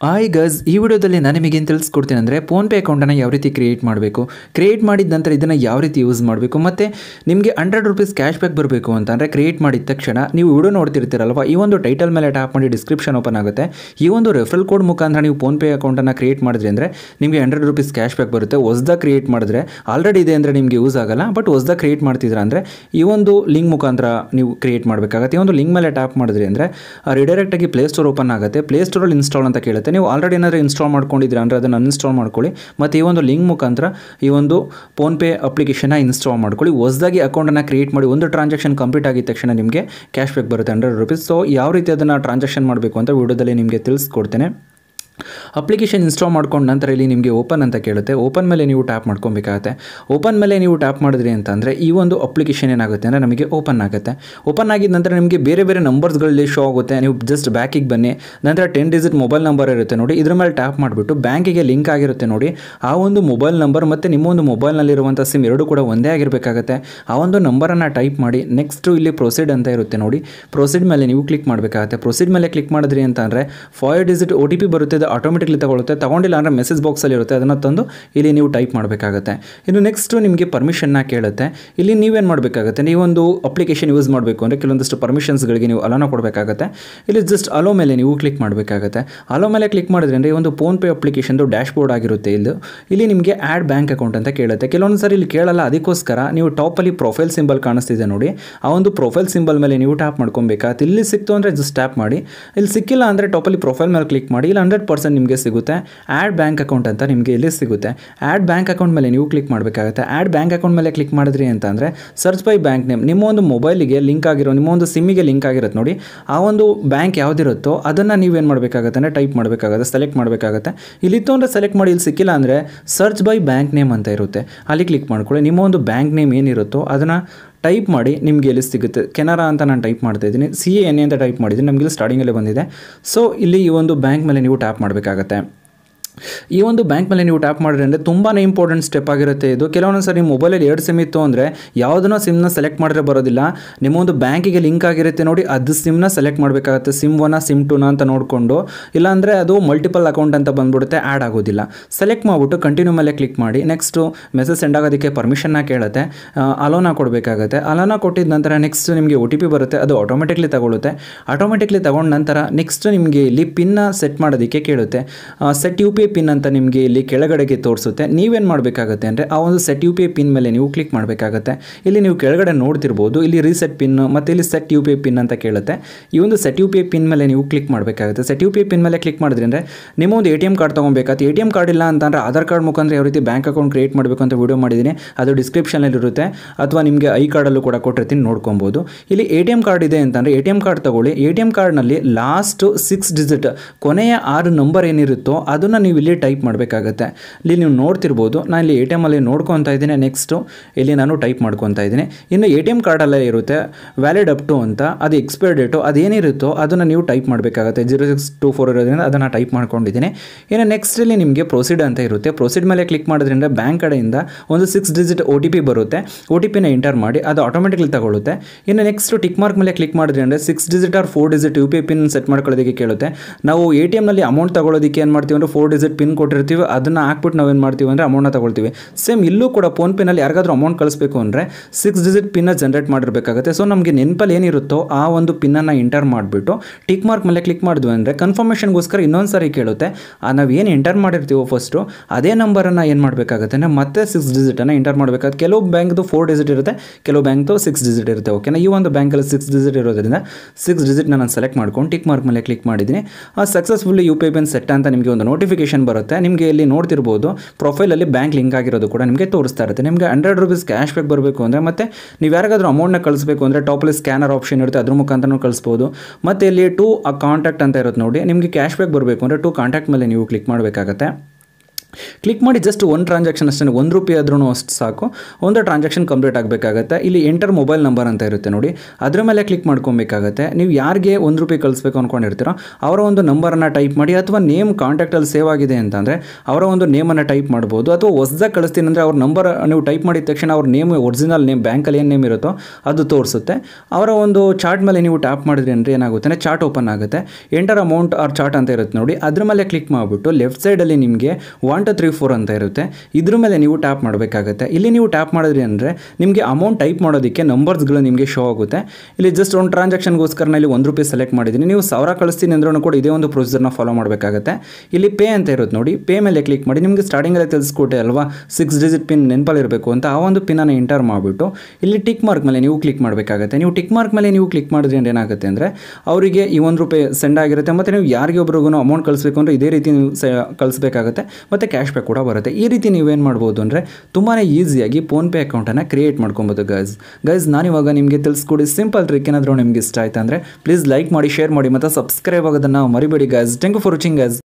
hi ಗಸ್ ಈ ವಿಡಿಯೋದಲ್ಲಿ ನಾನು ನಿಮಗೆ ಏನು ತಿಳಿಸ್ಕೊಡ್ತೀನಿ ಅಂದರೆ ಫೋನ್ಪೇ ಅಕೌಂಟನ್ನು ಯಾವ ರೀತಿ ಕ್ರಿಯೇಟ್ ಮಾಡಬೇಕು ಕ್ರಿಯೇಟ್ ಮಾಡಿದ ನಂತರ ಇದನ್ನು ಯಾವ ರೀತಿ ಯೂಸ್ ಮಾಡಬೇಕು ಮತ್ತು ನಿಮಗೆ ಹಂಡ್ರೆಡ್ ರುಪೀಸ್ ಕ್ಯಾಶ್ ಬ್ಯಾಕ್ ಬರಬೇಕು ಅಂತಂದರೆ ಕ್ರಿಯೇಟ್ ಮಾಡಿದ ತಕ್ಷಣ ನೀವು ವಿಡಿಯೋ ನೋಡ್ತಿರ್ತೀರಲ್ವ ಈ ಒಂದು ಟೈಟಲ್ ಮೇಲೆ ಟ್ಯಾಪ್ ಮಾಡಿ ಡಿಸ್ಕ್ರಿಪ್ಷನ್ ಓಪನ್ ಆಗುತ್ತೆ ಈ ಒಂದು ರೆಫರಲ್ ಕೋಡ್ ಮುಖಾಂತರ ನೀವು ಫೋನ್ಪೇ ಅಕೌಂಟನ್ನು ಕ್ರಿಯೇಟ್ ಮಾಡಿದ್ರಿ ಅಂದರೆ ನಿಮಗೆ ಹಂಡ್ರೆಡ್ ರುಪೀಸ್ ಕ್ಯಾಶ್ ಬ್ಯಾಕ್ ಬರುತ್ತೆ ಹೊಸ್ದಾಗಿ ಕ್ರಿಯೇಟ್ ಮಾಡಿದ್ರೆ ಆಲ್ರೆಡಿ ಇದೆ ಅಂದರೆ ನಿಮಗೆ ಯೂಸ್ ಆಗಲ್ಲ ಬಟ್ ಹೊಸ್ದಾಗಿ ಕ್ರಿಯೇಟ್ ಮಾಡ್ತಿದ್ರ ಅಂದರೆ ಈ ಒಂದು ಲಿಂಕ್ ಮುಖಾಂತರ ನೀವು ಕ್ರಿಯೇಟ್ ಮಾಡಬೇಕಾಗುತ್ತೆ ಈ ಒಂದು ಲಿಂಕ್ ಮೇಲೆ ಟ್ಯಾಪ್ ಮಾಡಿದ್ರಿ ಅಂದರೆ ರಿಡೈರೆಕ್ಟಾಗಿ ಪ್ಲೇಸ್ಟೋರ್ ಓಪನ್ ಆಗುತ್ತೆ ಪ್ಲೇಸ್ಟೋರಲ್ಲಿ ಇನ್ಸ್ಟಾಲ್ ಅಂತ ಕೇಳುತ್ತೆ ನೀವು ಆಲ್ರೆಡಿ ಏನಾದರೂ ಇನ್ಸ್ಟಾಲ್ ಮಾಡ್ಕೊಂಡಿದ್ದೀರಾ ಅಂದರೆ ಅದನ್ನು ಅನ್ಇನ್ಸ್ಟಾಲ್ ಮಾಡ್ಕೊಳ್ಳಿ ಮತ್ತು ಈ ಒಂದು ಲಿಂಕ್ ಮುಖಾಂತರ ಈ ಒಂದು ಫೋನ್ಪೇ ಅಪ್ಲಿಕೇಶನ್ನ ಇನ್ಸ್ಟಾಲ್ ಮಾಡ್ಕೊಳ್ಳಿ ಹೊಸದಾಗಿ ಅಕೌಂಟನ್ನು ಕ್ರಿಯೇಟ್ ಮಾಡಿ ಒಂದು ಟ್ರಾನ್ಸಾಕ್ಷನ್ ಕಂಪ್ಲೀಟ್ ಆಗಿದ ತಕ್ಷಣ ನಿಮಗೆ ಕ್ಯಾಶ್ ಬ್ಯಾಕ್ ಬರುತ್ತೆ ಹಂಡ್ರೆಡ್ ರುಪೀಸ್ ಸೊ ಯಾವ ರೀತಿ ಅದನ್ನು ಟ್ರಾನ್ಸಾಕ್ಷನ್ ಮಾಡಬೇಕು ಅಂತ ವಿಡಿಯೋದಲ್ಲಿ ನಿಮಗೆ ತಿಳಿಸ್ಕೊಡ್ತೇನೆ ಅಪ್ಲಿಕೇಶನ್ ಇನ್ಸ್ಟಾಲ್ ಮಾಡ್ಕೊಂಡು ನಂತರ ಇಲ್ಲಿ ನಿಮಗೆ ಓಪನ್ ಅಂತ ಕೇಳುತ್ತೆ ಓಪನ್ ಮೇಲೆ ನೀವು ಟ್ಯಾಪ್ ಮಾಡ್ಕೊಬೇಕಾಗತ್ತೆ ಓಪನ್ ಮೇಲೆ ನೀವು ಟ್ಯಾಪ್ ಮಾಡಿದ್ರಿ ಅಂತಂದರೆ ಈ ಒಂದು ಅಪ್ಲಿಕೇಶನ್ ಏನಾಗುತ್ತೆ ಅಂದರೆ ನಮಗೆ ಓಪನ್ ಆಗುತ್ತೆ ಓಪನ್ ಆಗಿದ ನಂತರ ನಿಮಗೆ ಬೇರೆ ಬೇರೆ ನಂಬರ್ಸ್ಗಳಲ್ಲಿ ಶೋ ಆಗುತ್ತೆ ನೀವು ಜಸ್ಟ್ ಬ್ಯಾಕಿಗೆ ಬನ್ನಿ ನಂತರ ಟೆನ್ ಡಿಜಿಟ್ ಮೊಬೈಲ್ ನಂಬರ್ ಇರುತ್ತೆ ನೋಡಿ ಇದ್ರ ಮೇಲೆ ಟ್ಯಾಪ್ ಮಾಡಿಬಿಟ್ಟು ಬ್ಯಾಂಕಿಗೆ ಲಿಂಕ್ ಆಗಿರುತ್ತೆ ನೋಡಿ ಆ ಒಂದು ಮೊಬೈಲ್ ನಂಬರ್ ಮತ್ತು ನಿಮ್ಮ ಒಂದು ಮೊಬೈಲ್ನಲ್ಲಿರುವಂಥ ಸಿಮ್ ಎರಡು ಕೂಡ ಒಂದೇ ಆಗಿರಬೇಕಾಗತ್ತೆ ಆ ಒಂದು ನಂಬರನ್ನು ಟೈಪ್ ಮಾಡಿ ನೆಕ್ಸ್ಟು ಇಲ್ಲಿ ಪ್ರೊಸೀಡ್ ಅಂತ ಇರುತ್ತೆ ನೋಡಿ ಪ್ರೊಸೀಡ್ ಮೇಲೆ ನೀವು ಕ್ಲಿಕ್ ಮಾಡಬೇಕಾಗತ್ತೆ ಪ್ರೊಸೀಡ್ ಮೇಲೆ ಕ್ಲಿಕ್ ಮಾಡಿದ್ರಿ ಅಂತಂದರೆ five digit O T P ಬರುತ್ತೆ ಅದು ಆಟೋಮೆಟಿಕ್ಲಿ ತಗೊಳುತ್ತೆ ತಗೊಂಡಿಲ್ಲ ಅಂದರೆ ಮೆಸೇಜ್ ಬಾಕ್ಸಲ್ಲಿ ಇರುತ್ತೆ ಅದನ್ನು ತಂದು ಇಲ್ಲಿ ನೀವು ಟೈಪ್ ಮಾಡಬೇಕಾಗತ್ತೆ ಇನ್ನು ನೆಕ್ಸ್ಟು ನಿಮಗೆ ಪರ್ಮಿಷನ್ನ ಕೇಳುತ್ತೆ ಇಲ್ಲಿ ನೀವೇನು ಮಾಡಬೇಕಾಗುತ್ತೆ ನೀವೊಂದು ಅಪ್ಲಿಕೇಶನ್ ಯೂಸ್ ಮಾಡಬೇಕು ಅಂದರೆ ಕೆಲವೊಂದಷ್ಟು ಪರ್ಮಿಷನ್ಸ್ಗಳಿಗೆ ನೀವು ಅಲೋನ ಕೊಡಬೇಕಾಗತ್ತೆ ಇಲ್ಲಿ ಜಸ್ಟ್ ಅಲೋ ಮೇಲೆ ನೀವು ಕ್ಲಿಕ್ ಮಾಡಬೇಕಾಗತ್ತೆ ಅಲೋ ಮೇಲೆ ಕ್ಲಿಕ್ ಮಾಡಿದ್ರೆ ಅಂದರೆ ಈ ಒಂದು ಫೋನ್ಪೇ ಅಪ್ಲಿಕೇಶನ್ದು ಡ್ಯಾಶ್ ಬೋರ್ಡ್ ಆಗಿರುತ್ತೆ ಇಲ್ಲಿ ಇಲ್ಲಿ ನಿಮಗೆ ಆ್ಯಡ್ ಬ್ಯಾಂಕ್ ಅಕೌಂಟ್ ಅಂತ ಕೇಳುತ್ತೆ ಕೆಲವೊಂದು ಸರಿ ಇಲ್ಲಿ ಕೇಳಲ್ಲ ಅದಕ್ಕೋಸ್ಕರ ನೀವು ಟಾಪಲ್ಲಿ ಪ್ರೊಫೈಲ್ ಸಿಂಬಲ್ ಕಾಣಿಸ್ತಿದೆ ನೋಡಿ ಆ ಒಂದು ಪ್ರೊಫೈಲ್ ಸಿಂಬಲ್ ಮೇಲೆ ನೀವು ಟ್ಯಾಪ್ ಮಾಡ್ಕೊಬೇಕಾಗತ್ತೆ ಇಲ್ಲಿ ಸಿಕ್ತು ಅಂದರೆ ಜಸ್ಟ್ ಟ್ಯಾಪ್ ಮಾಡಿ ಇಲ್ಲಿ ಸಿಕ್ಕಿಲ್ಲ ಅಂದರೆ ಟಾಪಲ್ಲಿ ಪ್ರೊಫೈಲ್ ಮೇಲೆ ಕ್ಲಿಕ್ ಮಾಡಿ ಇಲ್ಲಿ ಹಂಡ್ರೆಡ್ ಪರ್ಸೆಂಟ್ ನಿಮಗೆ ಸಿಗುತ್ತೆ ಆ್ಯಡ್ ಬ್ಯಾಂಕ್ ಅಕೌಂಟ್ ಅಂತ ನಿಮಗೆ ಇಲ್ಲಿ ಸಿಗುತ್ತೆ ಆ್ಯಡ್ ಬ್ಯಾಂಕ್ ಅಕೌಂಟ್ ಮೇಲೆ ನೀವು ಕ್ಲಿಕ್ ಮಾಡಬೇಕಾಗುತ್ತೆ ಆ್ಯಡ್ ಬ್ಯಾಂಕ್ ಅಕೌಂಟ್ ಮೇಲೆ ಕ್ಲಿಕ್ ಮಾಡಿದ್ರಿ ಅಂತಂದರೆ ಸರ್ಚ್ ಬೈ ಬ್ಯಾಂಕ್ ನೇಮ್ ನಿಮ್ಮ ಒಂದು ಮೊಬೈಲಿಗೆ ಲಿಂಕ್ ಆಗಿರೋ ನಿಮ್ಮ ಒಂದು ಸಿಮ್ಮಿಗೆ ಲಿಂಕ್ ಆಗಿರುತ್ತೆ ನೋಡಿ ಆ ಒಂದು ಬ್ಯಾಂಕ್ ಯಾವುದಿರುತ್ತೋ ಅದನ್ನು ನೀವೇನು ಮಾಡಬೇಕಾಗುತ್ತೆ ಅಂದರೆ ಟೈಪ್ ಮಾಡಬೇಕಾಗುತ್ತೆ ಸೆಲೆಕ್ಟ್ ಮಾಡಬೇಕಾಗುತ್ತೆ ಇಲ್ಲಿತ್ತು ಅಂದರೆ ಸೆಲೆಕ್ಟ್ ಮಾಡಿ ಇಲ್ಲಿ ಸಿಕ್ಕಿಲ್ಲ ಅಂದರೆ ಸರ್ಚ್ ಬೈ ಬ್ಯಾಂಕ್ ನೇಮ್ ಅಂತ ಇರುತ್ತೆ ಅಲ್ಲಿ ಕ್ಲಿಕ್ ಮಾಡ್ಕೊಳ್ಳಿ ನಿಮ್ಮ ಒಂದು ಬ್ಯಾಂಕ್ ನೇಮ್ ಏನಿರುತ್ತೋ ಅದನ್ನು ಟೈಪ್ ಮಾಡಿ ನಿಮಗೆ ಎಲ್ಲಿ ಸಿಗುತ್ತೆ ಕೆನರಾ ಅಂತ ನಾನು ಟೈಪ್ ಮಾಡ್ತಾ ಇದ್ದೀನಿ ಸಿ ಎ ಎನ್ ಎ ಅಂತ ಟೈಪ್ ಮಾಡಿದ್ದೀನಿ ನಮಗೆ ಇಲ್ಲಿ ಸ್ಟಾರ್ಟಿಂಗಲ್ಲೇ ಬಂದಿದೆ ಸೊ ಇಲ್ಲಿ ಈ ಒಂದು ಬ್ಯಾಂಕ್ ಮೇಲೆ ನೀವು ಟ್ಯಾಪ್ ಮಾಡಬೇಕಾಗತ್ತೆ ಈ ಒಂದು ಬ್ಯಾಂಕ್ ಮೇಲೆ ನೀವು ಟ್ಯಾಪ್ ಮಾಡಿದ್ರೆ ಅಂದರೆ ತುಂಬಾ ಇಂಪಾರ್ಟೆಂಟ್ ಸ್ಟೆಪ್ ಆಗಿರುತ್ತೆ ಇದು ಕೆಲವೊಂದು ಸರಿ ಮೊಬೈಲಲ್ಲಿ ಎರಡು ಸಿಮ್ ಇತ್ತು ಅಂದರೆ ಯಾವುದನ್ನೋ ಸಿಮ್ನ ಸೆಲೆಕ್ಟ್ ಮಾಡಿದ್ರೆ ಬರೋದಿಲ್ಲ ನಿಮ್ಮ ಒಂದು ಬ್ಯಾಂಕಿಗೆ ಲಿಂಕ್ ಆಗಿರುತ್ತೆ ನೋಡಿ ಅದು ಸಿಮ್ನ ಸೆಲೆಕ್ಟ್ ಮಾಡಬೇಕಾಗುತ್ತೆ ಸಿಮ್ ಒನ ಸಿಮ್ ಟೂನ ಅಂತ ನೋಡಿಕೊಂಡು ಇಲ್ಲಾಂದರೆ ಅದು ಮಲ್ಟಿಪಲ್ ಅಕೌಂಟ್ ಅಂತ ಬಂದ್ಬಿಡುತ್ತೆ ಆ್ಯಡ್ ಆಗೋದಿಲ್ಲ ಸೆಲೆಕ್ಟ್ ಮಾಡಿಬಿಟ್ಟು ಕಂಟಿನ್ಯೂ ಮೇಲೆ ಕ್ಲಿಕ್ ಮಾಡಿ ನೆಕ್ಸ್ಟು ಮೆಸೇಜ್ ಸೆಂಡ್ ಆಗೋದಕ್ಕೆ ಪರ್ಮಿಷನ್ನ ಕೇಳುತ್ತೆ ಅಲೋನ ಕೊಡಬೇಕಾಗುತ್ತೆ ಅಲೋನ ಕೊಟ್ಟಿದ ನಂತರ ನೆಕ್ಸ್ಟ್ ನಿಮಗೆ ಒ ಟಿ ಪಿ ಬರುತ್ತೆ ಅದು ಆಟೋಮೆಟಿಕ್ಲಿ ತಗೊಳುತ್ತೆ ಆಟೋಮೆಟಿಕ್ಲಿ ತಗೊಂಡ ನಂತರ ನೆಕ್ಸ್ಟ್ ನಿಮಗೆ ಇಲ್ಲಿ ಪಿನ್ನ ಸೆಟ್ ಮಾಡೋದಕ್ಕೆ ಕೇಳುತ್ತೆ set U P I PIN ಅಂತ ನಿಮಗೆ ಇಲ್ಲಿ ಕೆಳಗಡೆಗೆ ತೋರಿಸುತ್ತೆ ನೀವೇನು ಮಾಡಬೇಕಾಗುತ್ತೆ ಅಂದರೆ ಆ ಒಂದು set U P I PIN ಮೇಲೆ ನೀವು ಕ್ಲಿಕ್ ಮಾಡಬೇಕಾಗುತ್ತೆ ಇಲ್ಲಿ ನೀವು ಕೆಳಗಡೆ ನೋಡ್ತಿರ್ಬೋದು ಇಲ್ಲಿ ರೀಸೆಟ್ ಪಿನ್ ಮತ್ತು ಇಲ್ಲಿ set U P I PIN ಅಂತ ಕೇಳುತ್ತೆ ಈ ಒಂದು set U P I PIN ಮೇಲೆ ನೀವು ಕ್ಲಿಕ್ ಮಾಡಬೇಕಾಗುತ್ತೆ set U P I PIN ಮೇಲೆ ಕ್ಲಿಕ್ ಮಾಡಿದ್ರೆ ಅಂದರೆ ನಿಮ್ಮ ಒಂದು ಎ ಟಿ ಎಮ್ ಕಾರ್ಡ್ ತೊಗೊಬೇಕಾಗುತ್ತೆ ಎ ಟಿ ಎಮ್ ಕಾರ್ಡ್ ಇಲ್ಲ ಅಂತಂದರೆ ಆಧಾರ್ ಕಾರ್ಡ್ ಮುಖಾಂತರ ಯಾವ ರೀತಿ ಬ್ಯಾಂಕ್ ಅಕೌಂಟ್ ಕ್ರಿಯೇಟ್ ಮಾಡಬೇಕು ಅಂತ ವಿಡಿಯೋ ಮಾಡಿದ್ದೀನಿ ಅದು ಡಿಸ್ಕ್ರಿಪ್ಷನಲ್ಲಿ ಇರುತ್ತೆ ಅಥವಾ ನಿಮಗೆ ಐ ಕಾರ್ಡಲ್ಲೂ ಕೂಡ ಕೊಟ್ಟಿರ್ತೀನಿ ನೋಡ್ಕೊಬೋದು ಇಲ್ಲಿ ಎ ಟಿ ಎಮ್ ಕಾರ್ಡ್ ಇದೆ ಅಂತಂದರೆ ಎ ಟಿ ಎಮ್ ಕಾರ್ಡ್ ತಗೊಳ್ಳಿ ಎ ಟಿ ಎಮ್ ಕಾರ್ಡ್ನಲ್ಲಿ ಲಾಸ್ಟ್ ಸಿಕ್ಸ್ ಡಿಜಿಟ್ ಕೊನೆಯ ಆರು ನಂಬರ್ ಏನಿರುತ್ತೋ ಅದನ್ನು ನೀವು ಇಲ್ಲಿ ಟೈಪ್ ಮಾಡಬೇಕಾಗತ್ತೆ ಇಲ್ಲಿ ನೀವು ನೋಡ್ತಿರ್ಬೋದು ನಾನು ಇಲ್ಲಿ ಎ ಟಿ ಎಮಲ್ಲಿ ನೋಡ್ಕೊತಾ ಇದ್ದೀನಿ ನೆಕ್ಸ್ಟು ಇಲ್ಲಿ ನಾನು ಟೈಪ್ ಮಾಡ್ಕೊತಾ ಇದ್ದೀನಿ ಇನ್ನು ಎ ಟಿ ಎಮ್ ಕಾರ್ಡಲ್ಲೇ ಇರುತ್ತೆ ವ್ಯಾಲಿಡ್ ಅಪ್ ಟು ಅಂತ ಅದು ಎಕ್ಸ್ಪೈರ್ ಡೇಟು ಅದೇನಿರುತ್ತೋ ಅದನ್ನು ನೀವು ಟೈಪ್ ಮಾಡಬೇಕಾಗುತ್ತೆ ಜೀರೋ ಸಿಕ್ಸ್ ಟು ಫೋರ್ ಇರೋದ್ರಿಂದ ಅದನ್ನು ಟೈಪ್ ಮಾಡ್ಕೊಂಡಿದ್ದೀನಿ ಇನ್ನು ನೆಕ್ಸ್ಟಲ್ಲಿ ನಿಮಗೆ ಪ್ರೊಸೀಡ್ ಅಂತ ಇರುತ್ತೆ ಪ್ರೊಸೀಡ್ ಮೇಲೆ ಕ್ಲಿಕ್ ಮಾಡೋದ್ರಿಂದ ಬ್ಯಾಂಕ್ ಕಡೆಯಿಂದ ಒಂದು six digit O T P ಬರುತ್ತೆ ಒ ಟಿ ಪಿನ ಎಂಟರ್ ಮಾಡಿ ಅದು ಆಟೋಮೆಟಿಕ್ಲಿ ತಗೊಳುತ್ತೆ ಇನ್ನು ನೆಕ್ಸ್ಟ್ ಟಿಕ್ ಮಾರ್ಕ್ ಮೇಲೆ ಕ್ಲಿಕ್ ಮಾಡಿದ್ರೆ ಅಂದರೆ six digit or four digit U P I PIN set ಮಾಡ್ಕೊಳ್ಳೋದಕ್ಕೆ ಕೇಳುತ್ತೆ ನಾವು ಎ ಟಿ ಎಮ್ನಲ್ಲಿ ಅಮೌಂಟ್ ತಗೊಳ್ಳೋದಕ್ಕೆ ಏನು ಮಾಡ್ತೀವಿ ಅಂದರೆ ಫೋರ್ ಡಿಜಿಟ್ ಪಿನ್ ಕೊಟ್ಟಿರ್ತೀವಿ ಅದನ್ನು ಹಾಕ್ಬಿಟ್ಟು ನಾವೇನು ಮಾಡ್ತೀವಿ ಅಂದರೆ ಅಮೌಂಟ್ನ ತಗೊಳ್ತೀವಿ ಸೇಮ್ ಇಲ್ಲೂ ಕೂಡ ಫೋನ್ಪೇನಲ್ಲಿ ಯಾರಿಗಾದ್ರೂ ಅಮೌಂಟ್ ಕಳಿಸ್ಬೇಕು ಅಂದರೆ ಸಿಕ್ಸ್ ಡಿಜಿಟ್ ಪಿನ್ನ ಜನ್ರೇಟ್ ಮಾಡಿರಬೇಕಾಗುತ್ತೆ ಸೊ ನಮಗೆ ನೆನಪಲ್ಲಿ ಏನಿರುತ್ತೋ ಆ ಒಂದು ಪಿನ್ನನ್ನು ಎಂಟರ್ ಮಾಡಿಬಿಟ್ಟು ಟಿಕ್ ಮಾರ್ಕ್ ಮೇಲೆ ಕ್ಲಿಕ್ ಮಾಡಿದ್ವಿ ಅಂದರೆ ಕನ್ಫರ್ಮೇಷನ್ಗೋಸ್ಕರ ಇನ್ನೊಂದು ಸಾರಿ ಕೇಳುತ್ತೆ ನಾವು ಏನು ಎಂಟರ್ ಮಾಡಿರ್ತೀವೋ ಫಸ್ಟು ಅದೇ ನಂಬರನ್ನು ಏನು ಮಾಡಬೇಕಾಗುತ್ತೆ ಅಂದರೆ ಮತ್ತೆ ಸಿಕ್ಸ್ ಡಿಜಿಟನ್ನು ಎಂಟರ್ ಮಾಡಬೇಕಾಗುತ್ತೆ ಕೆಲವು ಬ್ಯಾಂಕ್ದು ಫೋರ್ ಡಿಜಿಟ್ ಇರುತ್ತೆ ಕೆಲವು ಬ್ಯಾಂಕ್ದು ಸಿಕ್ಸ್ ಡಿಜಿಟ್ ಇರುತ್ತೆ ಓಕೆನಾ ಈ ಒಂದು ಬ್ಯಾಂಕಲ್ಲಿ ಸಿಕ್ಸ್ ಡಿಜಿಟ್ ಇರೋದ್ರಿಂದ ಸಿಕ್ಸ್ ಡಿಜಿಟ್ನ ನಾನು ಸೆಲೆಕ್ಟ್ ಮಾಡ್ಕೊಂಡು ಟಿಕ್ ಮಾರ್ಕ್ ಮೇಲೆ ಕ್ಲಿಕ್ ಮಾಡಿದ್ದೀನಿ ಆ ಸಕ್ಸಸ್ಫುಲ್ಲಿ U P I PIN set ಅಂತ ನಿಮಗೆ ಒಂದು ನೋಟಿಫಿಕೇಶನ್ ಬರುತ್ತೆ ನಿಮಗೆ ಇಲ್ಲಿ ನೋಡ್ತಿರ್ಬೋದು ಪ್ರೊಫೈಲಲ್ಲಿ ಬ್ಯಾಂಕ್ ಲಿಂಕ್ ಆಗಿರೋದು ಕೂಡ ನಿಮಗೆ ತೋರಿಸ್ತಾ ಇರುತ್ತೆ ನಿಮಗೆ ಹಂಡ್ರೆಡ್ ರುಪೀಸ್ ಕ್ಯಾಶ್ ಬ್ಯಾಕ್ ಬರಬೇಕು ಅಂದರೆ ಮತ್ತೆ ನೀವು ಯಾರಿಗಾದ್ರೂ ಅಮೌಂಟ್ನ ಕಳಿಸಬೇಕು ಅಂದರೆ ಟಾಪಲ್ಲಿ ಸ್ಕ್ಯಾನರ್ ಆಪ್ಷನ್ ಇರುತ್ತೆ ಅದ್ರ ಮುಖಾಂತರನೂ ಕಳಿಸ್ಬೋದು ಮತ್ತು ಇಲ್ಲಿ ಟು ಕಾಂಟ್ಯಾಕ್ಟ್ ಅಂತ ಇರುತ್ತೆ ನೋಡಿ ನಿಮಗೆ ಕ್ಯಾಶ್ ಬ್ಯಾಕ್ ಬರಬೇಕು ಅಂದರೆ ಟು ಕಾಂಟ್ಯಾಕ್ಟ್ ಮೇಲೆ ನೀವು ಕ್ಲಿಕ್ ಮಾಡಬೇಕಾಗತ್ತೆ ಕ್ಲಿಕ್ ಮಾಡಿ ಜಸ್ಟ್ ಒಂದು ಟ್ರಾನ್ಸಾಕ್ಷನ್ ಅಷ್ಟೇ ಒಂದು ರೂಪಾಯಿ ಆದ್ರೂ ಅಷ್ಟು ಸಾಕು ಒಂದು ಟ್ರಾನ್ಸಾಕ್ಷನ್ ಕಂಪ್ಲೀಟ್ ಆಗಬೇಕಾಗತ್ತೆ ಇಲ್ಲಿ ಎಂಟರ್ ಮೊಬೈಲ್ ನಂಬರ್ ಅಂತ ಇರುತ್ತೆ ನೋಡಿ ಅದ್ರ ಮೇಲೆ ಕ್ಲಿಕ್ ಮಾಡ್ಕೊಬೇಕಾಗತ್ತೆ ನೀವು ಯಾರಿಗೆ ಒಂದು ರೂಪಾಯಿ ಕಳಿಸ್ಬೇಕು ಅಂದ್ಕೊಂಡಿರ್ತೀರೋ ಅವರ ಒಂದು ನಂಬರನ್ನು ಟೈಪ್ ಮಾಡಿ ಅಥವಾ ನೇಮ್ ಕಾಂಟ್ಯಾಕ್ಟಲ್ಲಿ ಸೇವ್ ಆಗಿದೆ ಅಂತಂದರೆ ಅವರ ಒಂದು ನೇಮನ್ನು ಟೈಪ್ ಮಾಡ್ಬೋದು ಅಥವಾ ಹೊಸ್ದಾಗಿ ಕಳಿಸ್ತೀನಿ ಅಂದರೆ ಅವ್ರ ನಂಬರ್ ನೀವು ಟೈಪ್ ಮಾಡಿದ ತಕ್ಷಣ ಅವ್ರ ನೇಮ್ ಒರಿಜಿನಲ್ ನೇಮ್ ಬ್ಯಾಂಕಲ್ಲಿ ಏನು ನೇಮ್ ಇರುತ್ತೋ ಅದು ತೋರಿಸುತ್ತೆ ಅವರ ಒಂದು ಚಾರ್ಟ್ ಮೇಲೆ ನೀವು ಟ್ಯಾಪ್ ಮಾಡಿದ್ರಿ ಅಂದರೆ ಏನಾಗುತ್ತೆ ಅಂದರೆ ಚಾರ್ಟ್ ಓಪನ್ ಆಗುತ್ತೆ ಎಂಟರ್ ಅಮೌಂಟ್ ಆರ್ ಚಾರ್ಟ್ ಅಂತ ಇರುತ್ತೆ ನೋಡಿ ಅದ್ರ ಮೇಲೆ ಕ್ಲಿಕ್ ಮಾಡಿಬಿಟ್ಟು ಲೆಫ್ಟ್ ಸೈಡಲ್ಲಿ ನಿಮಗೆ ಒನ್ ಟು ತ್ರೀ ಫೋರ್ ಅಂತ ಇರುತ್ತೆ ಇದ್ರ ಮೇಲೆ ನೀವು ಟ್ಯಾಪ್ ಮಾಡಬೇಕಾಗುತ್ತೆ ಇಲ್ಲಿ ನೀವು ಟ್ಯಾಪ್ ಮಾಡಿದ್ರಿ ಅಂದರೆ ನಿಮಗೆ ಅಮೌಂಟ್ ಟೈಪ್ ಮಾಡೋದಕ್ಕೆ ನಂಬರ್ಸ್ಗಳು ನಿಮಗೆ ಶೋ ಆಗುತ್ತೆ ಇಲ್ಲಿ ಜಸ್ಟ್ ಒಂದು ಟ್ರಾನ್ಸಾಕ್ಷನ್ಗೋಸ್ಕರ ನಾನು ಇಲ್ಲಿ ಒಂದು ರೂಪಾಯಿ ಸೆಲೆಕ್ಟ್ ಮಾಡಿದ್ದೀನಿ ನೀವು ಸಾವಿರ ಕಳಿಸ್ತೀನಿ ಅಂದ್ರೂ ಕೂಡ ಇದೇ ಒಂದು ಪ್ರೊಸೀಜರ್ನ ಫಾಲೋ ಮಾಡಬೇಕಾಗುತ್ತೆ ಇಲ್ಲಿ ಪೇ ಅಂತ ಇರುತ್ತೆ ನೋಡಿ ಪೇ ಮೇಲೆ ಕ್ಲಿಕ್ ಮಾಡಿ ನಿಮಗೆ ಸ್ಟಾರ್ಟಿಂಗಲ್ಲೇ ತಿಳಿಸ್ಕೊಟ್ಟೆ ಅಲ್ವಾ ಸಿಕ್ಸ್ ಡಿಜಿಟ್ ಪಿನ್ ನೆನಪಲ್ಲಿ ಇರಬೇಕು ಅಂತ ಆ ಒಂದು ಪಿನ್ನನ್ನು ಎಂಟರ್ ಮಾಡಿಬಿಟ್ಟು ಇಲ್ಲಿ ಟಿಕ್ ಮಾರ್ಕ್ ಮೇಲೆ ನೀವು ಕ್ಲಿಕ್ ಮಾಡಬೇಕಾಗುತ್ತೆ ನೀವು ಟಿಕ್ ಮಾರ್ಕ್ ಮೇಲೆ ನೀವು ಕ್ಲಿಕ್ ಮಾಡಿದ್ರೆ ಅಂದ್ರೆ ಏನಾಗುತ್ತೆ ಅಂದರೆ ಅವರಿಗೆ ಈ ಒಂದು ರೂಪಾಯಿ ಸೆಂಡ್ ಆಗಿರುತ್ತೆ ಮತ್ತು ನೀವು ಯಾರಿಗೆ ಒಬ್ರಿಗೂ ಅಮೌಂಟ್ ಕಳಿಸ್ಬೇಕು ಅಂದರೆ ಇದೇ ರೀತಿ ನೀವು ಸ ಕಳಿಸ್ಬೇಕಾಗುತ್ತೆ ಮತ್ತು ಕ್ಯಾಶ್ ಬ್ಯಾಕ್ ಕೂಡ ಬರುತ್ತೆ ಈ ರೀತಿ ನೀವೇನು ಮಾಡ್ಬೋದು ಅಂದರೆ ತುಂಬಾ ಈಸಿಯಾಗಿ ಫೋನ್ಪೇ ಅಕೌಂಟನ್ನು ಕ್ರಿಯೇಟ್ ಮಾಡ್ಕೊಬೋದು ಗೈಸ್ ಗೈಸ್ ನಾನಿವಾಗ ನಿಮಗೆ ತಿಳಿಸ್ಕೊಡಿ ಸಿಂಪಲ್ ಟ್ರಿಕ್ ಏನಾದರೂ ನಿಮ್ಗೆ ಇಷ್ಟ ಆಯ್ತು ಅಂದರೆ ಪ್ಲೀಸ್ ಲೈಕ್ ಮಾಡಿ ಶೇರ್ ಮಾಡಿ ಮತ್ತು ಸಬ್ಸ್ಕ್ರೈಬ್ ಆಗೋದನ್ನು ಮರಿಬೇಡಿ guys thank you for watching guys